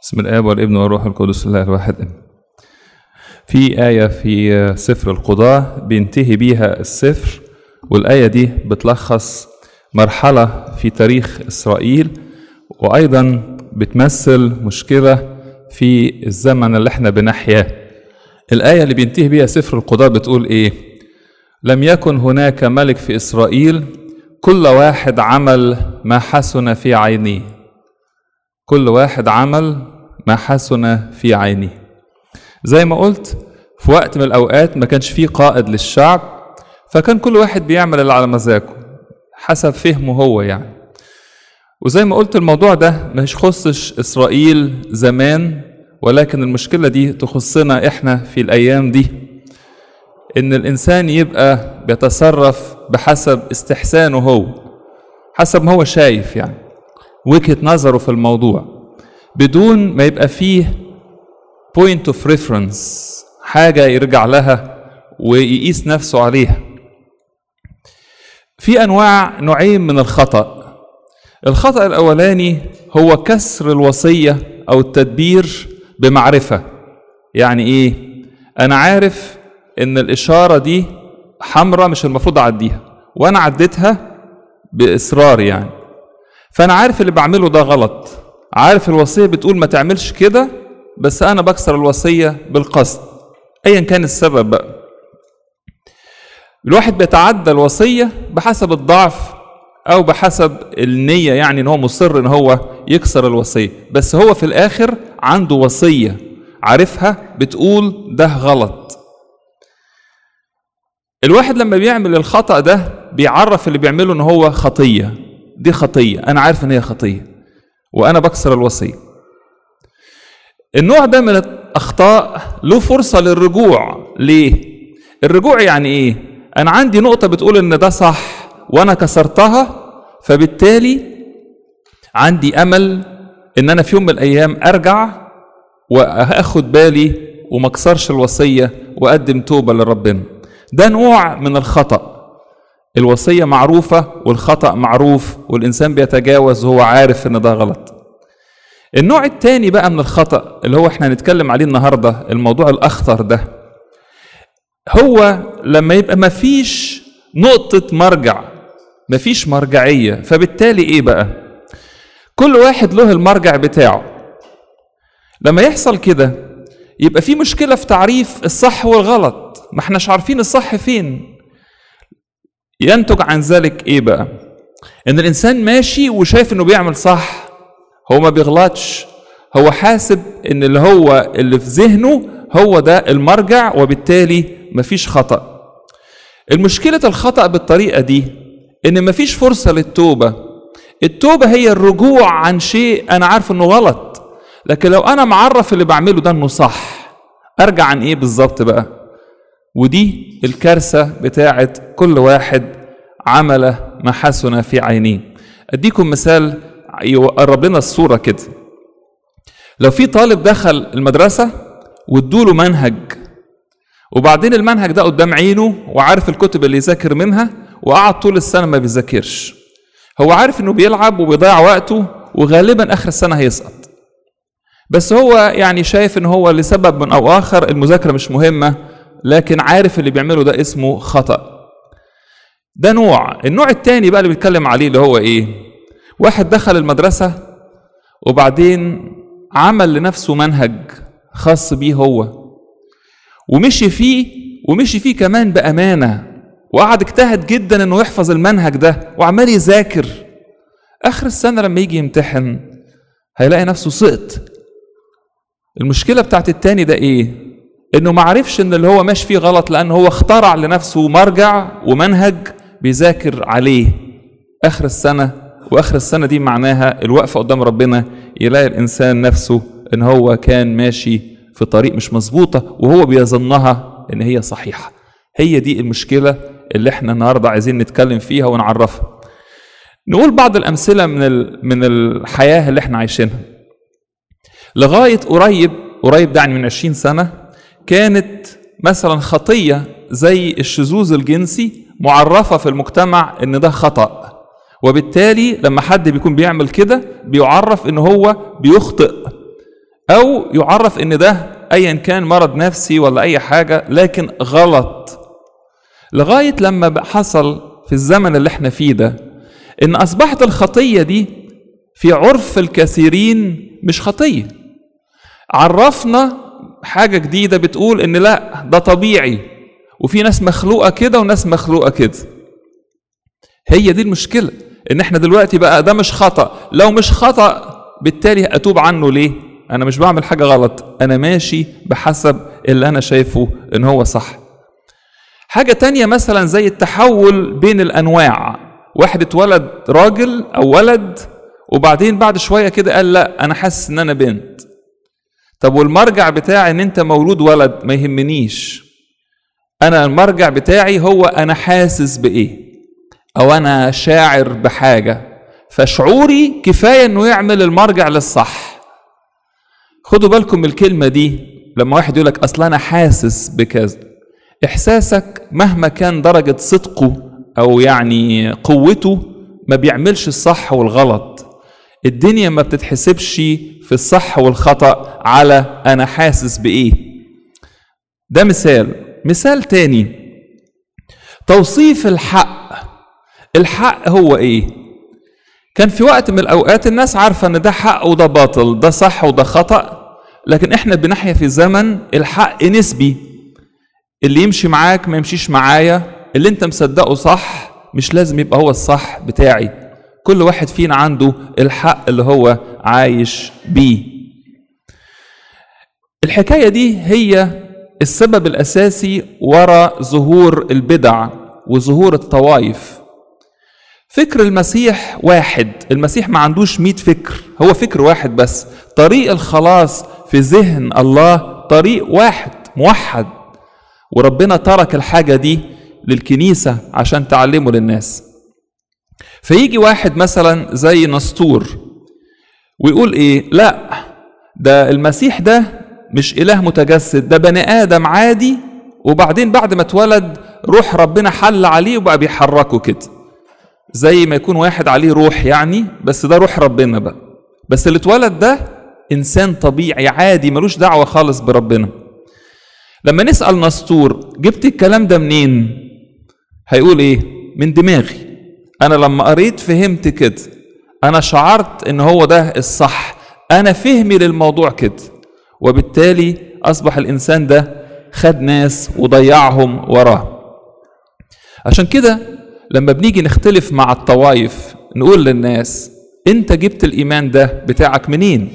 بسم الآب والابن والروح القدس الله الواحد آمين. في آية في سفر القضاة بينتهي بيها السفر والآية دي بتلخص مرحلة في تاريخ إسرائيل وأيضا بتمثل مشكلة في الزمن اللي احنا بنحياه الآية اللي بينتهي بيها سفر القضاة بتقول إيه لم يكن هناك ملك في إسرائيل كل واحد عمل ما حسن في عينيه كل واحد عمل ما حسن في عينه زي ما قلت في وقت من الأوقات ما كانش فيه قائد للشعب فكان كل واحد بيعمل اللي على مزاجه حسب فهمه هو يعني وزي ما قلت الموضوع ده مش يخصش إسرائيل زمان ولكن المشكلة دي تخصنا إحنا في الأيام دي إن الإنسان يبقى بيتصرف بحسب استحسانه هو حسب ما هو شايف يعني وجهة نظره في الموضوع بدون ما يبقى فيه point of reference حاجة يرجع لها ويقيس نفسه عليها في أنواع نوعين من الخطأ الخطأ الأولاني هو كسر الوصية أو التدبير بمعرفة يعني إيه؟ أنا عارف إن الإشارة دي حمراء مش المفروض أعديها وأنا عديتها بإصرار يعني فأنا عارف اللي بعمله ده غلط عارف الوصية بتقول ما تعملش كده بس أنا بكسر الوصية بالقصد أيا كان السبب بقى الواحد بيتعدى الوصية بحسب الضعف أو بحسب النية يعني إن هو مصر إن هو يكسر الوصية بس هو في الآخر عنده وصية عارفها بتقول ده غلط الواحد لما بيعمل الخطأ ده بيعرف اللي بيعمله إن هو خطية دي خطية أنا عارف إن هي خطية وأنا بكسر الوصية النوع ده من الأخطاء له فرصة للرجوع ليه؟ الرجوع يعني إيه؟ أنا عندي نقطة بتقول إن ده صح وأنا كسرتها فبالتالي عندي أمل إن أنا في يوم من الأيام أرجع وأخد بالي وما أكسرش الوصية وأقدم توبة لربنا ده نوع من الخطأ الوصية معروفة والخطأ معروف والإنسان بيتجاوز وهو عارف إن ده غلط النوع التاني بقى من الخطأ اللي هو احنا هنتكلم عليه النهاردة الموضوع الأخطر ده هو لما يبقى مفيش نقطة مرجع مفيش مرجعية فبالتالي ايه بقى كل واحد له المرجع بتاعه لما يحصل كده يبقى في مشكلة في تعريف الصح والغلط ما احناش عارفين الصح فين ينتج عن ذلك ايه بقى ان الانسان ماشي وشايف انه بيعمل صح هو ما بيغلطش هو حاسب ان اللي هو اللي في ذهنه هو ده المرجع وبالتالي مفيش خطأ المشكلة الخطأ بالطريقة دي ان مفيش فرصة للتوبة التوبة هي الرجوع عن شيء انا عارف انه غلط لكن لو انا معرف اللي بعمله ده انه صح ارجع عن ايه بالظبط بقى ودي الكارثة بتاعت كل واحد عمل ما حسن في عينيه اديكم مثال يقرب لنا الصورة كده لو في طالب دخل المدرسة وادوله منهج وبعدين المنهج ده قدام عينه وعارف الكتب اللي يذاكر منها وقعد طول السنة ما بيذاكرش هو عارف انه بيلعب وبيضيع وقته وغالبا اخر السنة هيسقط بس هو يعني شايف ان هو لسبب من او اخر المذاكرة مش مهمة لكن عارف اللي بيعمله ده اسمه خطأ ده نوع النوع التاني بقى اللي بيتكلم عليه اللي هو ايه واحد دخل المدرسة وبعدين عمل لنفسه منهج خاص بيه هو ومشي فيه ومشي فيه كمان بأمانة وقعد اجتهد جدا انه يحفظ المنهج ده وعمال يذاكر اخر السنة لما يجي يمتحن هيلاقي نفسه سقط المشكلة بتاعت التاني ده ايه انه ما عرفش ان اللي هو ماشي فيه غلط لان هو اخترع لنفسه مرجع ومنهج بيذاكر عليه اخر السنه واخر السنه دي معناها الوقفه قدام ربنا يلاقي الانسان نفسه ان هو كان ماشي في طريق مش مظبوطه وهو بيظنها ان هي صحيحه هي دي المشكله اللي احنا النهارده عايزين نتكلم فيها ونعرفها نقول بعض الامثله من من الحياه اللي احنا عايشينها لغايه قريب قريب ده يعني من 20 سنه كانت مثلا خطيه زي الشذوذ الجنسي معرفه في المجتمع ان ده خطأ وبالتالي لما حد بيكون بيعمل كده بيعرف ان هو بيخطئ او يعرف ان ده ايا كان مرض نفسي ولا اي حاجه لكن غلط لغايه لما بقى حصل في الزمن اللي احنا فيه ده ان اصبحت الخطيه دي في عرف الكثيرين مش خطيه عرفنا حاجه جديده بتقول ان لا ده طبيعي وفي ناس مخلوقه كده وناس مخلوقه كده هي دي المشكله ان احنا دلوقتي بقى ده مش خطا لو مش خطا بالتالي اتوب عنه ليه انا مش بعمل حاجه غلط انا ماشي بحسب اللي انا شايفه ان هو صح حاجه تانية مثلا زي التحول بين الانواع واحد اتولد راجل او ولد وبعدين بعد شويه كده قال لا انا حاسس ان انا بنت طب والمرجع بتاعي ان انت مولود ولد ما يهمنيش انا المرجع بتاعي هو انا حاسس بايه او انا شاعر بحاجه فشعوري كفايه انه يعمل المرجع للصح خدوا بالكم من الكلمه دي لما واحد يقول لك اصل انا حاسس بكذا احساسك مهما كان درجه صدقه او يعني قوته ما بيعملش الصح والغلط الدنيا ما بتتحسبش في الصح والخطا على انا حاسس بايه ده مثال مثال تاني توصيف الحق الحق هو ايه كان في وقت من الاوقات الناس عارفه ان ده حق وده باطل ده صح وده خطا لكن احنا بنحيا في زمن الحق نسبي اللي يمشي معاك ما يمشيش معايا اللي انت مصدقه صح مش لازم يبقى هو الصح بتاعي كل واحد فينا عنده الحق اللي هو عايش بيه الحكايه دي هي السبب الاساسي وراء ظهور البدع وظهور الطوائف فكر المسيح واحد المسيح ما عندوش مئة فكر هو فكر واحد بس طريق الخلاص في ذهن الله طريق واحد موحد وربنا ترك الحاجة دي للكنيسة عشان تعلمه للناس فيجي واحد مثلا زي نسطور ويقول ايه لا ده المسيح ده مش اله متجسد ده بني ادم عادي وبعدين بعد ما اتولد روح ربنا حل عليه وبقى بيحركه كده زي ما يكون واحد عليه روح يعني بس ده روح ربنا بقى بس اللي اتولد ده انسان طبيعي عادي ملوش دعوه خالص بربنا لما نسال نسطور جبت الكلام ده منين هيقول ايه من دماغي انا لما قريت فهمت كده انا شعرت ان هو ده الصح انا فهمي للموضوع كده وبالتالي اصبح الانسان ده خد ناس وضيعهم وراه عشان كده لما بنيجي نختلف مع الطوائف نقول للناس انت جبت الايمان ده بتاعك منين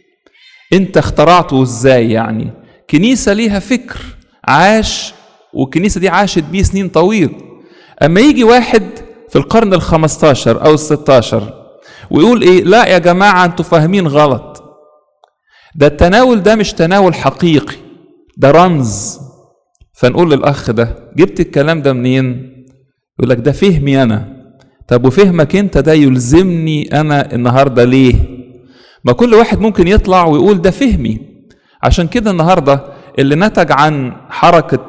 انت اخترعته ازاي يعني كنيسه ليها فكر عاش والكنيسه دي عاشت بيه سنين طويل اما يجي واحد في القرن الخمستاشر او الستاشر ويقول ايه لا يا جماعه انتوا فاهمين غلط ده التناول ده مش تناول حقيقي ده رمز فنقول للاخ ده جبت الكلام ده منين يقول لك ده فهمي انا طب وفهمك انت ده يلزمني انا النهارده ليه ما كل واحد ممكن يطلع ويقول ده فهمي عشان كده النهارده اللي نتج عن حركه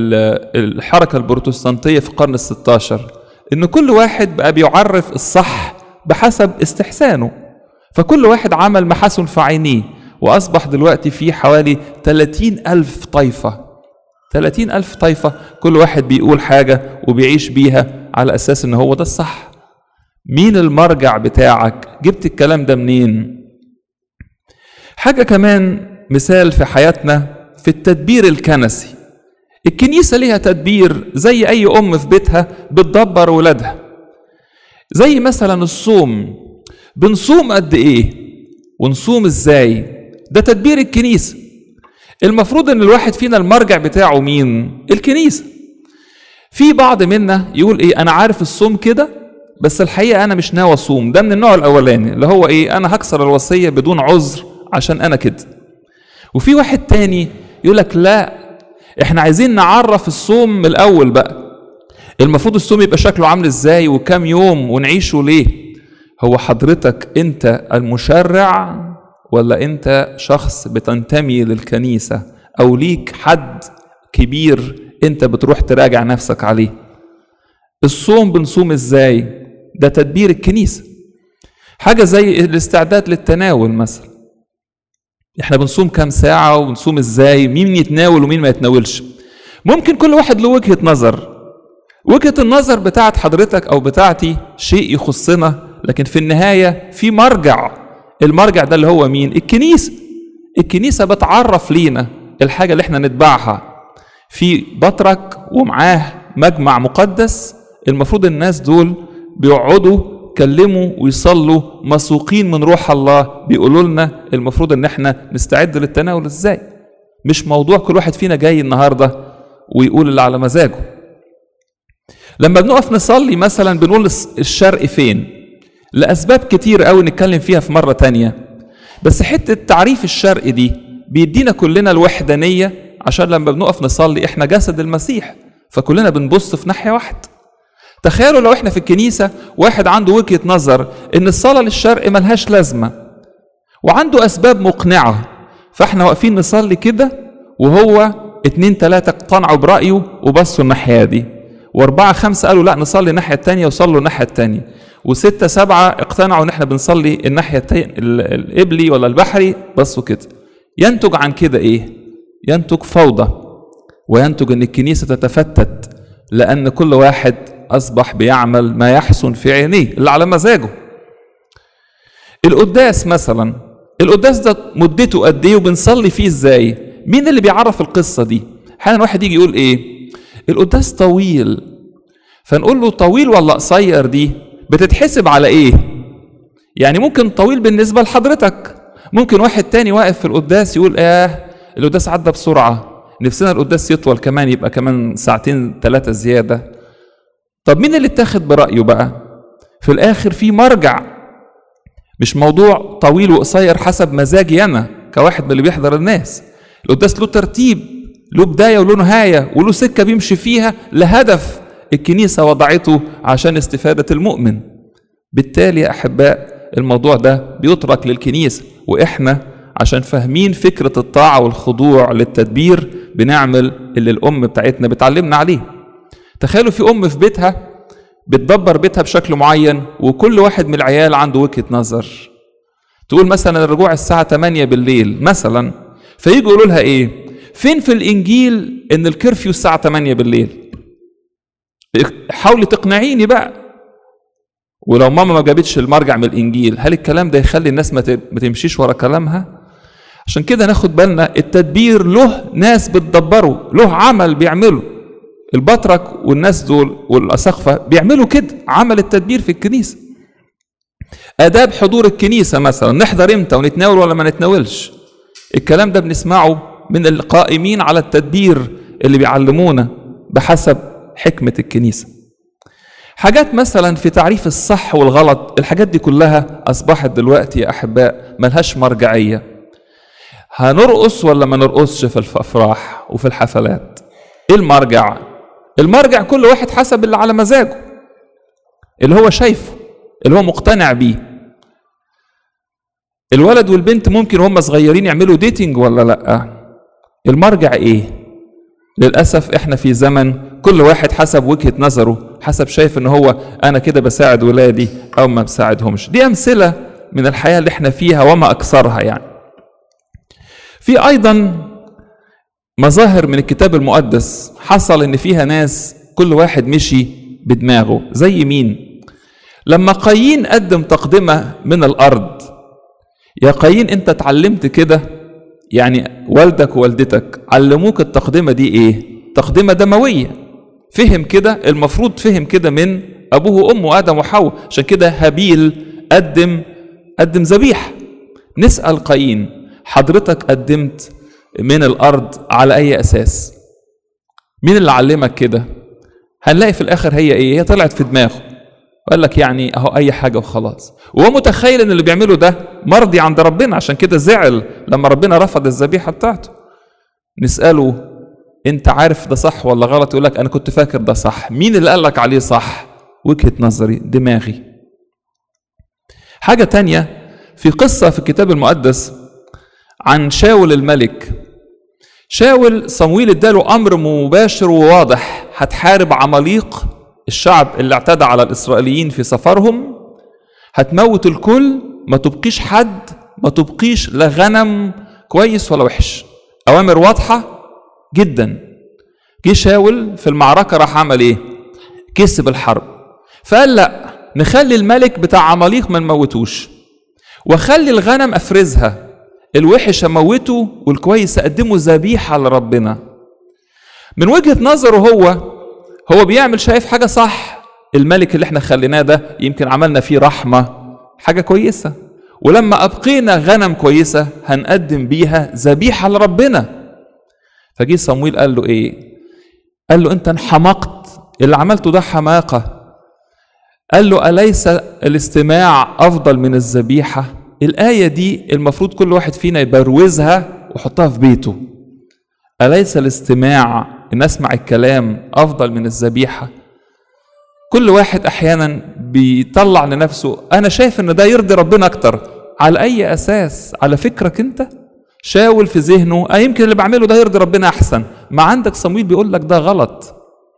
الحركه البروتستانتيه في القرن ال16 ان كل واحد بقى بيعرف الصح بحسب استحسانه فكل واحد عمل محاسن في عينيه وأصبح دلوقتي في حوالي 30 ألف طائفة 30 ألف طائفة كل واحد بيقول حاجة وبيعيش بيها على أساس إن هو ده الصح مين المرجع بتاعك جبت الكلام ده منين حاجة كمان مثال في حياتنا في التدبير الكنسي الكنيسة ليها تدبير زي أي أم في بيتها بتدبر ولادها زي مثلا الصوم بنصوم قد إيه ونصوم إزاي ده تدبير الكنيسة المفروض ان الواحد فينا المرجع بتاعه مين الكنيسة في بعض منا يقول ايه انا عارف الصوم كده بس الحقيقة انا مش ناوي اصوم ده من النوع الاولاني اللي هو ايه انا هكسر الوصية بدون عذر عشان انا كده وفي واحد تاني يقول لك لا احنا عايزين نعرف الصوم من الاول بقى المفروض الصوم يبقى شكله عامل ازاي وكام يوم ونعيشه ليه هو حضرتك انت المشرع ولا انت شخص بتنتمي للكنيسة او ليك حد كبير انت بتروح تراجع نفسك عليه الصوم بنصوم ازاي ده تدبير الكنيسة حاجة زي الاستعداد للتناول مثلا احنا بنصوم كام ساعة وبنصوم ازاي مين يتناول ومين ما يتناولش ممكن كل واحد له وجهة نظر وجهة النظر بتاعت حضرتك او بتاعتي شيء يخصنا لكن في النهاية في مرجع المرجع ده اللي هو مين الكنيسة الكنيسة بتعرف لينا الحاجة اللي احنا نتبعها في بطرك ومعاه مجمع مقدس المفروض الناس دول بيقعدوا يكلموا ويصلوا مسوقين من روح الله بيقولوا لنا المفروض ان احنا نستعد للتناول ازاي مش موضوع كل واحد فينا جاي النهارده ويقول اللي على مزاجه لما بنقف نصلي مثلا بنقول الشرق فين لاسباب كتير قوي نتكلم فيها في مره تانية بس حته تعريف الشرق دي بيدينا كلنا الوحدانيه عشان لما بنقف نصلي احنا جسد المسيح فكلنا بنبص في ناحيه واحده تخيلوا لو احنا في الكنيسة واحد عنده وجهة نظر ان الصلاة للشرق ملهاش لازمة وعنده اسباب مقنعة فاحنا واقفين نصلي كده وهو اتنين تلاتة اقتنعوا برأيه وبصوا الناحية دي واربعة خمسة قالوا لا نصلي الناحية التانية وصلوا الناحية التانية وستة سبعة اقتنعوا ان احنا بنصلي الناحية التانية القبلي ولا البحري بصوا كده ينتج عن كده ايه ينتج فوضى وينتج ان الكنيسة تتفتت لان كل واحد أصبح بيعمل ما يحسن في عينيه اللي على مزاجه القداس مثلا القداس ده مدته قد ايه وبنصلي فيه ازاي مين اللي بيعرف القصة دي احيانا واحد يجي يقول ايه القداس طويل فنقول له طويل ولا قصير دي بتتحسب على ايه يعني ممكن طويل بالنسبة لحضرتك ممكن واحد تاني واقف في القداس يقول اه القداس عدى بسرعة نفسنا القداس يطول كمان يبقى كمان ساعتين ثلاثة زيادة طب مين اللي اتاخد برأيه بقى في الآخر في مرجع مش موضوع طويل وقصير حسب مزاجي أنا كواحد من اللي بيحضر الناس القداس له ترتيب له بداية وله نهاية وله سكة بيمشي فيها لهدف الكنيسة وضعته عشان استفادة المؤمن بالتالي يا أحباء الموضوع ده بيترك للكنيسة وإحنا عشان فاهمين فكرة الطاعة والخضوع للتدبير بنعمل اللي الأم بتاعتنا بتعلمنا عليه تخيلوا في ام في بيتها بتدبر بيتها بشكل معين وكل واحد من العيال عنده وجهه نظر تقول مثلا الرجوع الساعه 8 بالليل مثلا فيجوا يقولوا لها ايه فين في الانجيل ان الكرفيو الساعه 8 بالليل حاولي تقنعيني بقى ولو ماما ما جابتش المرجع من الانجيل هل الكلام ده يخلي الناس ما تمشيش ورا كلامها عشان كده ناخد بالنا التدبير له ناس بتدبره له عمل بيعمله البطرك والناس دول والأسقفة بيعملوا كده عمل التدبير في الكنيسة آداب حضور الكنيسة مثلا نحضر امتى ونتناول ولا ما نتناولش الكلام ده بنسمعه من القائمين على التدبير اللي بيعلمونا بحسب حكمة الكنيسة حاجات مثلا في تعريف الصح والغلط الحاجات دي كلها أصبحت دلوقتي يا أحباء ملهاش مرجعية هنرقص ولا ما نرقصش في الأفراح وفي الحفلات ايه المرجع المرجع كل واحد حسب اللي على مزاجه اللي هو شايفه اللي هو مقتنع بيه الولد والبنت ممكن هم صغيرين يعملوا ديتنج ولا لا المرجع ايه للاسف احنا في زمن كل واحد حسب وجهه نظره حسب شايف ان هو انا كده بساعد ولادي او ما بساعدهمش دي امثله من الحياه اللي احنا فيها وما اكثرها يعني في ايضا مظاهر من الكتاب المقدس حصل ان فيها ناس كل واحد مشي بدماغه زي مين لما قايين قدم تقدمة من الأرض يا قايين أنت اتعلمت كده يعني والدك ووالدتك علموك التقدمة دي إيه تقدمة دموية فهم كده المفروض فهم كده من أبوه وأمه آدم وحواء عشان كده هابيل قدم قدم ذبيحة نسأل قايين حضرتك قدمت من الارض على اي اساس مين اللي علمك كده هنلاقي في الاخر هي ايه هي طلعت في دماغه وقال لك يعني اهو اي حاجه وخلاص وهو متخيل ان اللي بيعمله ده مرضي عند ربنا عشان كده زعل لما ربنا رفض الذبيحه بتاعته نساله انت عارف ده صح ولا غلط يقول لك انا كنت فاكر ده صح مين اللي قال لك عليه صح وجهه نظري دماغي حاجه تانية في قصه في الكتاب المقدس عن شاول الملك شاول صمويل اداله امر مباشر وواضح هتحارب عماليق الشعب اللي اعتدى على الاسرائيليين في سفرهم هتموت الكل ما تبقيش حد ما تبقيش لا غنم كويس ولا وحش اوامر واضحه جدا جه شاول في المعركه راح عمل ايه كسب الحرب فقال لا نخلي الملك بتاع عماليق ما نموتوش واخلي الغنم افرزها الوحش اموته والكويس اقدمه ذبيحه لربنا من وجهه نظره هو هو بيعمل شايف حاجه صح الملك اللي احنا خليناه ده يمكن عملنا فيه رحمه حاجه كويسه ولما ابقينا غنم كويسه هنقدم بيها ذبيحه لربنا فجه صمويل قال له ايه قال له انت انحمقت اللي عملته ده حماقه قال له أليس الاستماع أفضل من الذبيحة؟ الآية دي المفروض كل واحد فينا يبروزها ويحطها في بيته. أليس الاستماع إن أسمع الكلام أفضل من الذبيحة؟ كل واحد أحيانا بيطلع لنفسه أنا شايف إن ده يرضي ربنا أكتر. على أي أساس؟ على فكرك أنت؟ شاول في ذهنه أه يمكن اللي بعمله ده يرضي ربنا أحسن. ما عندك صمويل بيقول لك ده غلط.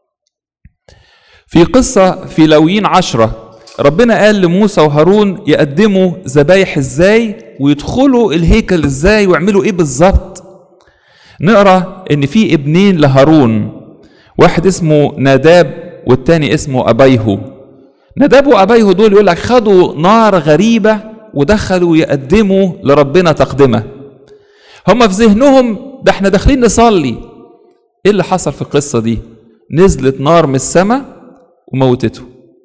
في قصة في لويين عشرة ربنا قال لموسى وهارون يقدموا ذبايح ازاي ويدخلوا الهيكل ازاي ويعملوا ايه بالظبط نقرا ان في ابنين لهارون واحد اسمه ناداب والتاني اسمه ابيهو ناداب وابيهو دول يقول لك خدوا نار غريبه ودخلوا يقدموا لربنا تقدمه هم في ذهنهم ده احنا داخلين نصلي ايه اللي حصل في القصه دي نزلت نار من السماء وموتته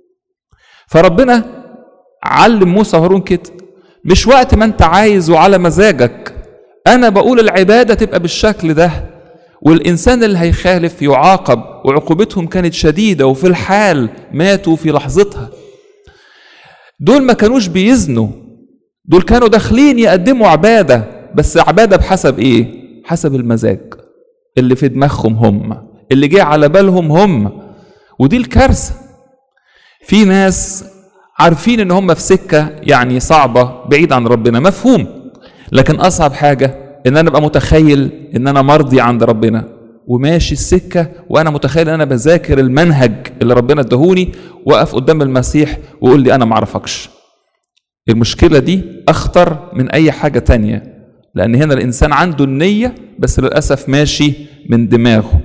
فربنا علم موسى وهارون كده مش وقت ما انت عايز وعلى مزاجك انا بقول العباده تبقى بالشكل ده والانسان اللي هيخالف يعاقب وعقوبتهم كانت شديده وفي الحال ماتوا في لحظتها دول ما كانوش بيزنوا دول كانوا داخلين يقدموا عباده بس عباده بحسب ايه حسب المزاج اللي في دماغهم هم اللي جه على بالهم هم ودي الكارثه في ناس عارفين ان هم في سكه يعني صعبه بعيد عن ربنا مفهوم لكن اصعب حاجه ان انا ابقى متخيل ان انا مرضي عند ربنا وماشي السكه وانا متخيل ان انا بذاكر المنهج اللي ربنا ادهوني واقف قدام المسيح ويقول لي انا ما اعرفكش المشكله دي اخطر من اي حاجه تانية لان هنا الانسان عنده النيه بس للاسف ماشي من دماغه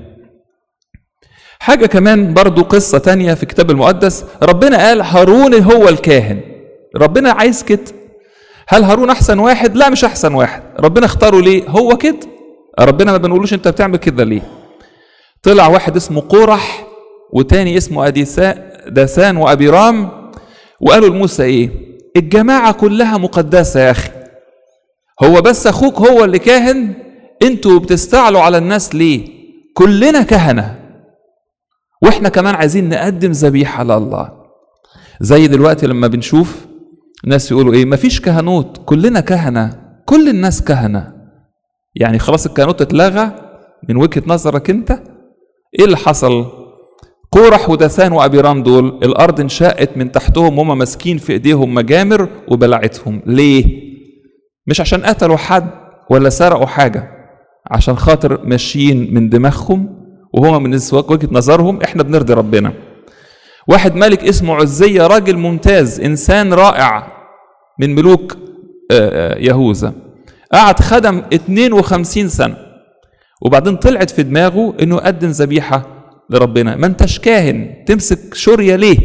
حاجة كمان برضو قصة تانية في الكتاب المقدس ربنا قال هارون هو الكاهن ربنا عايز كده هل هارون أحسن واحد؟ لا مش أحسن واحد ربنا اختاره ليه؟ هو كده ربنا ما بنقولوش أنت بتعمل كده ليه؟ طلع واحد اسمه قورح وتاني اسمه أديساء داسان وأبيرام وقالوا لموسى إيه؟ الجماعة كلها مقدسة يا أخي هو بس أخوك هو اللي كاهن أنتوا بتستعلوا على الناس ليه؟ كلنا كهنه واحنا كمان عايزين نقدم ذبيحه لله زي دلوقتي لما بنشوف ناس يقولوا ايه مفيش كهنوت كلنا كهنه كل الناس كهنه يعني خلاص الكهنوت اتلغى من وجهه نظرك انت ايه اللي حصل قورح ودثان وابيرام دول الارض انشقت من تحتهم وهم ماسكين في ايديهم مجامر وبلعتهم ليه مش عشان قتلوا حد ولا سرقوا حاجه عشان خاطر ماشيين من دماغهم وهما من وجهه نظرهم احنا بنرضي ربنا واحد ملك اسمه عزية راجل ممتاز إنسان رائع من ملوك يهوذا قعد خدم 52 سنة وبعدين طلعت في دماغه انه يقدم ذبيحة لربنا ما انتش كاهن تمسك شورية ليه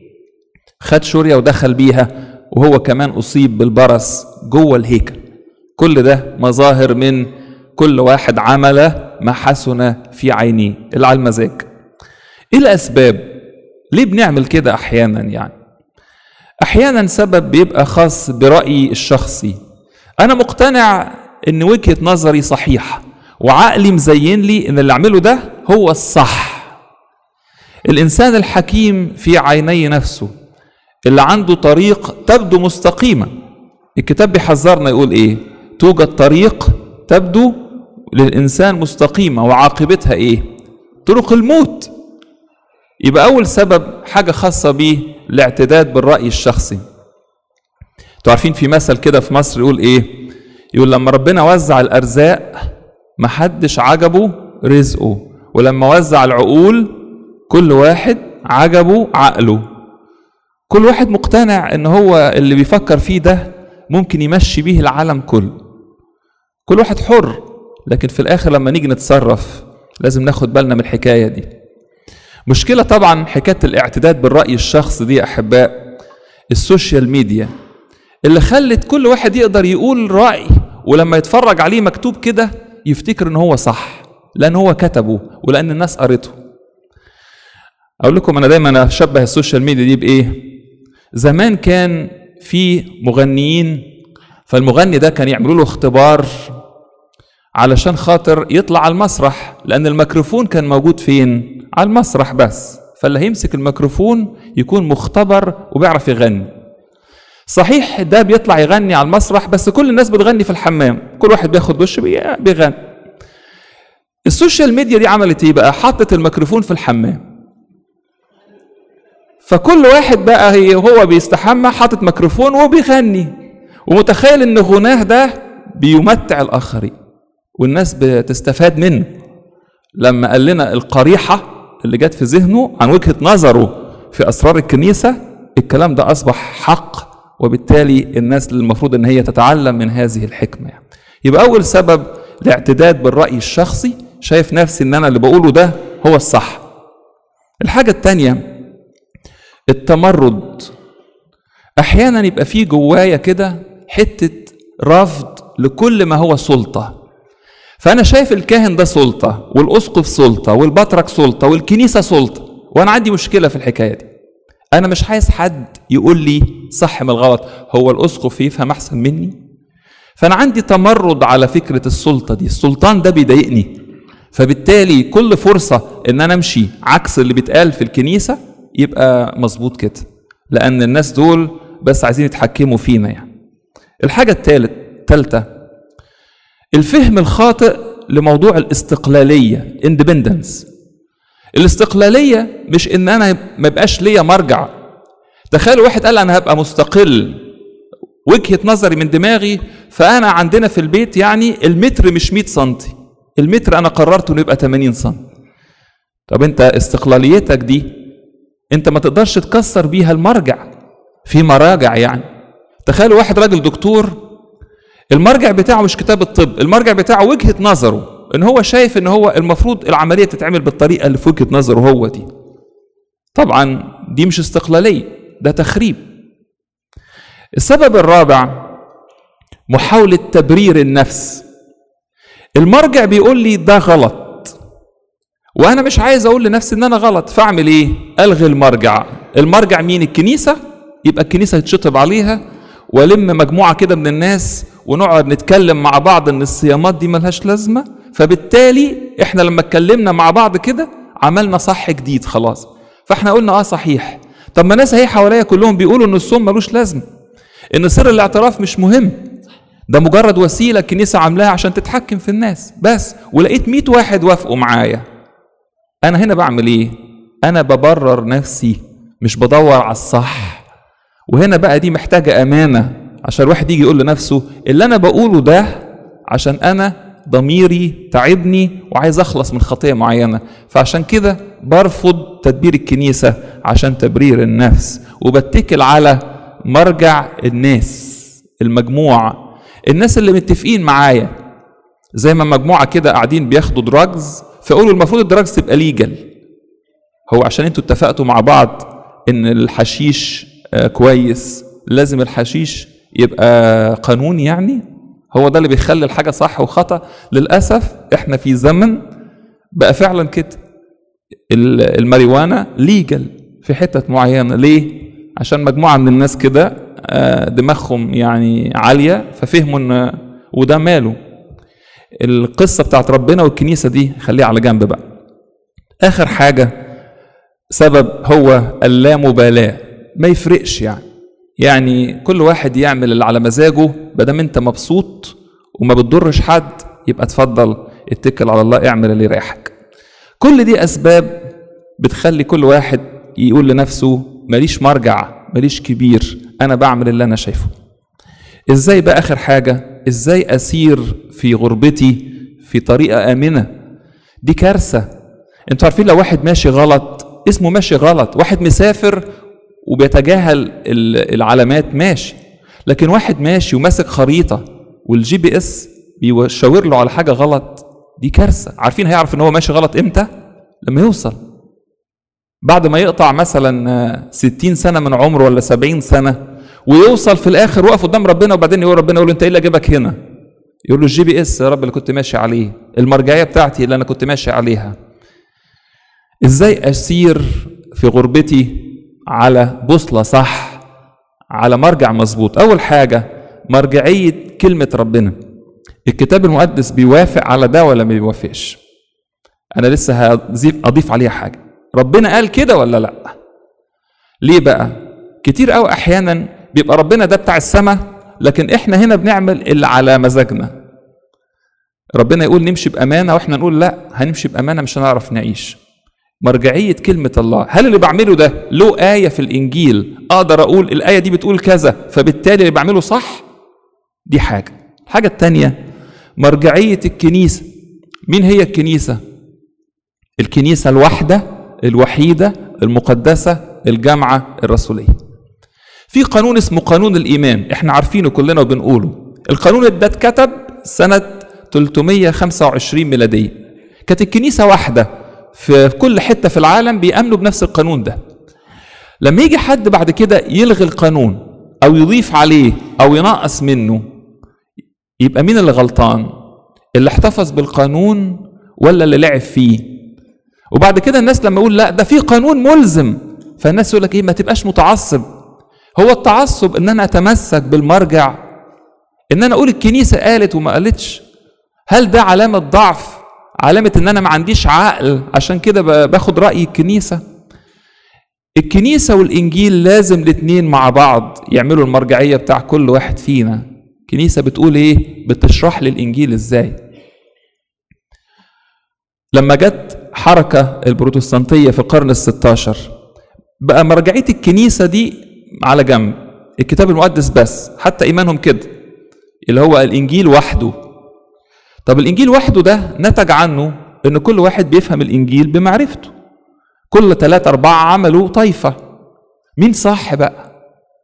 خد شورية ودخل بيها وهو كمان أصيب بالبرص جوه الهيكل كل ده مظاهر من كل واحد عمل ما حسن في عينيه اللي على المزاج ايه الاسباب ليه بنعمل كده احيانا يعني احيانا سبب بيبقى خاص برايي الشخصي انا مقتنع ان وجهه نظري صحيحه وعقلي مزين لي ان اللي اعمله ده هو الصح الانسان الحكيم في عيني نفسه اللي عنده طريق تبدو مستقيمه الكتاب بيحذرنا يقول ايه توجد طريق تبدو للإنسان مستقيمة وعاقبتها إيه؟ طرق الموت يبقى أول سبب حاجة خاصة بيه الاعتداد بالرأي الشخصي انتوا عارفين في مثل كده في مصر يقول إيه؟ يقول لما ربنا وزع الأرزاق محدش عجبه رزقه ولما وزع العقول كل واحد عجبه عقله كل واحد مقتنع ان هو اللي بيفكر فيه ده ممكن يمشي بيه العالم كله كل واحد حر لكن في الاخر لما نيجي نتصرف لازم ناخد بالنا من الحكايه دي مشكله طبعا حكايه الاعتداد بالراي الشخصي دي يا احباء السوشيال ميديا اللي خلت كل واحد يقدر يقول راي ولما يتفرج عليه مكتوب كده يفتكر ان هو صح لان هو كتبه ولان الناس قرته اقول لكم انا دايما اشبه السوشيال ميديا دي بايه زمان كان في مغنيين فالمغني ده كان يعملوا له اختبار علشان خاطر يطلع على المسرح لان الميكروفون كان موجود فين على المسرح بس فاللي هيمسك الميكروفون يكون مختبر وبيعرف يغني صحيح ده بيطلع يغني على المسرح بس كل الناس بتغني في الحمام كل واحد بياخد دش بي- بيغني السوشيال ميديا دي عملت ايه بقى حطت الميكروفون في الحمام فكل واحد بقى هي هو بيستحمى حاطط ميكروفون وبيغني ومتخيل ان غناه ده بيمتع الاخرين والناس بتستفاد منه لما قال لنا القريحه اللي جت في ذهنه عن وجهه نظره في اسرار الكنيسه الكلام ده اصبح حق وبالتالي الناس المفروض ان هي تتعلم من هذه الحكمه يعني. يبقى اول سبب الاعتداد بالراي الشخصي شايف نفسي ان انا اللي بقوله ده هو الصح الحاجه الثانيه التمرد احيانا يبقى في جوايا كده حته رفض لكل ما هو سلطه فانا شايف الكاهن ده سلطه والاسقف سلطه والبطرك سلطه والكنيسه سلطه وانا عندي مشكله في الحكايه دي انا مش عايز حد يقول لي صح من الغلط هو الاسقف يفهم احسن مني فانا عندي تمرد على فكره السلطه دي السلطان ده بيضايقني فبالتالي كل فرصه ان انا امشي عكس اللي بيتقال في الكنيسه يبقى مظبوط كده لان الناس دول بس عايزين يتحكموا فينا يعني الحاجه الثالث ثالثه الفهم الخاطئ لموضوع الاستقلاليه اندبندنس الاستقلاليه مش ان انا ما يبقاش ليا مرجع تخيل واحد قال انا هبقى مستقل وجهه نظري من دماغي فانا عندنا في البيت يعني المتر مش 100 سم المتر انا قررت انه يبقى 80 سم طب انت استقلاليتك دي انت ما تقدرش تكسر بيها المرجع في مراجع يعني تخيل واحد راجل دكتور المرجع بتاعه مش كتاب الطب المرجع بتاعه وجهة نظره ان هو شايف ان هو المفروض العملية تتعمل بالطريقة اللي في وجهة نظره هو دي طبعا دي مش استقلالية ده تخريب السبب الرابع محاولة تبرير النفس المرجع بيقول لي ده غلط وانا مش عايز اقول لنفسي ان انا غلط فاعمل ايه الغي المرجع المرجع مين الكنيسه يبقى الكنيسه يتشطب عليها والم مجموعه كده من الناس ونقعد نتكلم مع بعض ان الصيامات دي ملهاش لازمه فبالتالي احنا لما اتكلمنا مع بعض كده عملنا صح جديد خلاص فاحنا قلنا اه صحيح طب ما الناس اهي حواليا كلهم بيقولوا ان الصوم ملوش لازمه ان سر الاعتراف مش مهم ده مجرد وسيله الكنيسه عاملاها عشان تتحكم في الناس بس ولقيت 100 واحد وافقوا معايا انا هنا بعمل ايه انا ببرر نفسي مش بدور على الصح وهنا بقى دي محتاجه امانه عشان الواحد يجي يقول لنفسه اللي انا بقوله ده عشان انا ضميري تعبني وعايز اخلص من خطيه معينه فعشان كده برفض تدبير الكنيسه عشان تبرير النفس وبتكل على مرجع الناس المجموعه الناس اللي متفقين معايا زي ما مجموعه كده قاعدين بياخدوا دراجز فيقولوا المفروض الدراجز تبقى ليجل هو عشان انتوا اتفقتوا مع بعض ان الحشيش آه كويس لازم الحشيش يبقى قانون يعني هو ده اللي بيخلي الحاجه صح وخطا للاسف احنا في زمن بقى فعلا كده الماريوانا ليجل في حتت معينه ليه عشان مجموعه من الناس كده آه دماغهم يعني عاليه ففهموا ان وده ماله القصة بتاعت ربنا والكنيسة دي خليها على جنب بقى آخر حاجة سبب هو اللامبالاة ما يفرقش يعني يعني كل واحد يعمل اللي على مزاجه بدل انت مبسوط وما بتضرش حد يبقى اتفضل اتكل على الله اعمل اللي يريحك كل دي اسباب بتخلي كل واحد يقول لنفسه ماليش مرجع ماليش كبير انا بعمل اللي انا شايفه ازاي بقى اخر حاجه ازاي اسير في غربتي في طريقه امنه دي كارثه انتوا عارفين لو واحد ماشي غلط اسمه ماشي غلط واحد مسافر وبيتجاهل العلامات ماشي لكن واحد ماشي وماسك خريطه والجي بي اس بيشاور له على حاجه غلط دي كارثه عارفين هيعرف ان هو ماشي غلط امتى لما يوصل بعد ما يقطع مثلا آه، 60 سنه من عمره ولا 70 سنه ويوصل في الاخر وقف قدام ربنا وبعدين يقول ربنا يقول له انت ايه اللي جابك هنا يقول له الجي بي اس يا رب اللي كنت ماشي عليه المرجعيه بتاعتي اللي انا كنت ماشي عليها ازاي اسير في غربتي على بوصله صح على مرجع مظبوط اول حاجه مرجعيه كلمه ربنا الكتاب المقدس بيوافق على ده ولا ما بيوافقش انا لسه هضيف اضيف عليها حاجه ربنا قال كده ولا لا ليه بقى كتير قوي احيانا بيبقى ربنا ده بتاع السماء لكن احنا هنا بنعمل اللي على مزاجنا ربنا يقول نمشي بامانه واحنا نقول لا هنمشي بامانه مش هنعرف نعيش مرجعيه كلمه الله هل اللي بعمله ده له ايه في الانجيل اقدر اقول الايه دي بتقول كذا فبالتالي اللي بعمله صح دي حاجه الحاجه الثانيه مرجعيه الكنيسه مين هي الكنيسه الكنيسه الواحده الوحيده المقدسه الجامعه الرسوليه في قانون اسمه قانون الايمان احنا عارفينه كلنا وبنقوله القانون ده اتكتب سنه 325 ميلاديه كانت الكنيسه واحده في كل حته في العالم بيامنوا بنفس القانون ده لما يجي حد بعد كده يلغي القانون او يضيف عليه او ينقص منه يبقى مين اللي غلطان اللي احتفظ بالقانون ولا اللي لعب فيه وبعد كده الناس لما يقول لا ده في قانون ملزم فالناس يقول لك ايه ما تبقاش متعصب هو التعصب ان انا اتمسك بالمرجع ان انا اقول الكنيسه قالت وما قالتش هل ده علامه ضعف علامه ان انا ما عنديش عقل عشان كده ب- باخد راي الكنيسه الكنيسه والانجيل لازم الاتنين مع بعض يعملوا المرجعيه بتاع كل واحد فينا الكنيسه بتقول ايه بتشرح لي الانجيل ازاي لما جت حركه البروتستانتيه في القرن الستاشر بقى مرجعيه الكنيسه دي على جنب الكتاب المقدس بس حتى ايمانهم كده اللي هو الانجيل وحده طب الانجيل وحده ده نتج عنه ان كل واحد بيفهم الانجيل بمعرفته كل ثلاثة أربعة عملوا طائفة مين صح بقى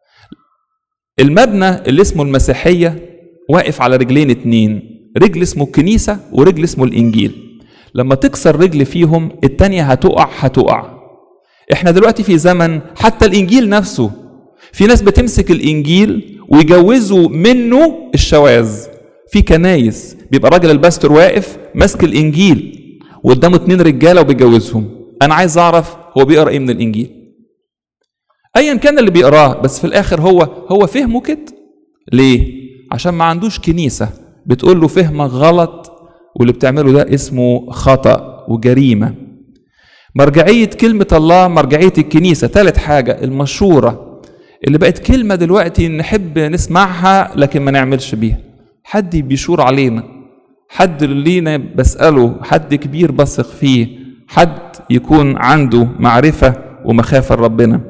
المبنى اللي اسمه المسيحية واقف على رجلين اتنين رجل اسمه الكنيسة ورجل اسمه الإنجيل لما تكسر رجل فيهم التانية هتقع هتقع احنا دلوقتي في زمن حتى الإنجيل نفسه في ناس بتمسك الإنجيل ويجوزوا منه الشواذ في كنايس بيبقى راجل الباستور واقف ماسك الإنجيل وقدامه اتنين رجالة وبيجوزهم أنا عايز أعرف هو بيقرأ إيه من الإنجيل ايا كان اللي بيقراه بس في الاخر هو هو فهمه كده ليه عشان ما عندوش كنيسه بتقول له فهمك غلط واللي بتعمله ده اسمه خطا وجريمه مرجعيه كلمه الله مرجعيه الكنيسه ثالث حاجه المشوره اللي بقت كلمه دلوقتي نحب نسمعها لكن ما نعملش بيها حد بيشور علينا حد لينا بساله حد كبير بثق فيه حد يكون عنده معرفه ومخافه لربنا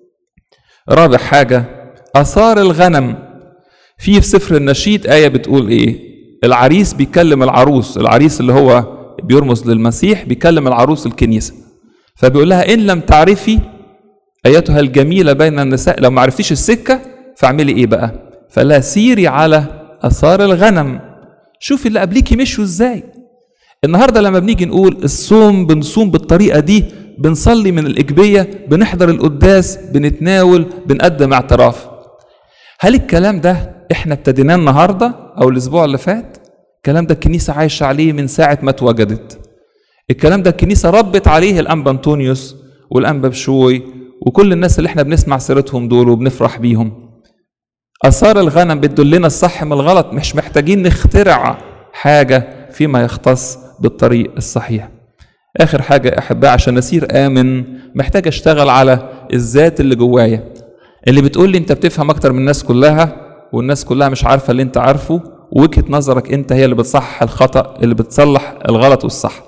رابع حاجة آثار الغنم في في سفر النشيد آية بتقول إيه العريس بيكلم العروس العريس اللي هو بيرمز للمسيح بيكلم العروس الكنيسة فبيقول لها إن لم تعرفي أيتها الجميلة بين النساء لو ما عرفتيش السكة فاعملي إيه بقى فلا سيري على آثار الغنم شوفي اللي قبليكي مشوا إزاي النهارده لما بنيجي نقول الصوم بنصوم بالطريقه دي بنصلي من الاجبيه بنحضر القداس بنتناول بنقدم اعتراف هل الكلام ده احنا ابتديناه النهارده او الاسبوع اللي فات الكلام ده الكنيسه عايشه عليه من ساعه ما اتوجدت الكلام ده الكنيسه ربت عليه الانبا انطونيوس والانبا بشوي وكل الناس اللي احنا بنسمع سيرتهم دول وبنفرح بيهم اثار الغنم بتدلنا الصح من الغلط مش محتاجين نخترع حاجه فيما يختص بالطريق الصحيح اخر حاجه احبها عشان اسير امن محتاج اشتغل على الذات اللي جوايا اللي بتقول لي انت بتفهم اكتر من الناس كلها والناس كلها مش عارفه اللي انت عارفه وجهه نظرك انت هي اللي بتصحح الخطا اللي بتصلح الغلط والصح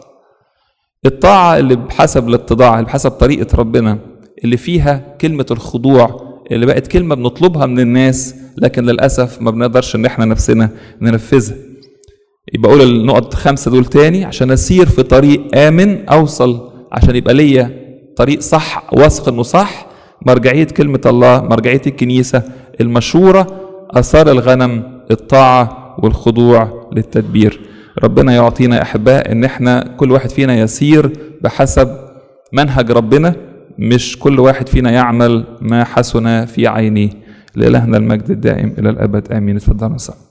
الطاعه اللي بحسب الاتضاع اللي بحسب طريقه ربنا اللي فيها كلمه الخضوع اللي بقت كلمه بنطلبها من الناس لكن للاسف ما بنقدرش ان احنا نفسنا ننفذها يبقى اقول النقط خمسه دول تاني عشان اسير في طريق امن اوصل عشان يبقى ليا طريق صح واثق انه صح مرجعيه كلمه الله مرجعيه الكنيسه المشوره اثار الغنم الطاعه والخضوع للتدبير ربنا يعطينا يا احباء ان احنا كل واحد فينا يسير بحسب منهج ربنا مش كل واحد فينا يعمل ما حسن في عينيه لإلهنا المجد الدائم إلى الأبد آمين اتفضلوا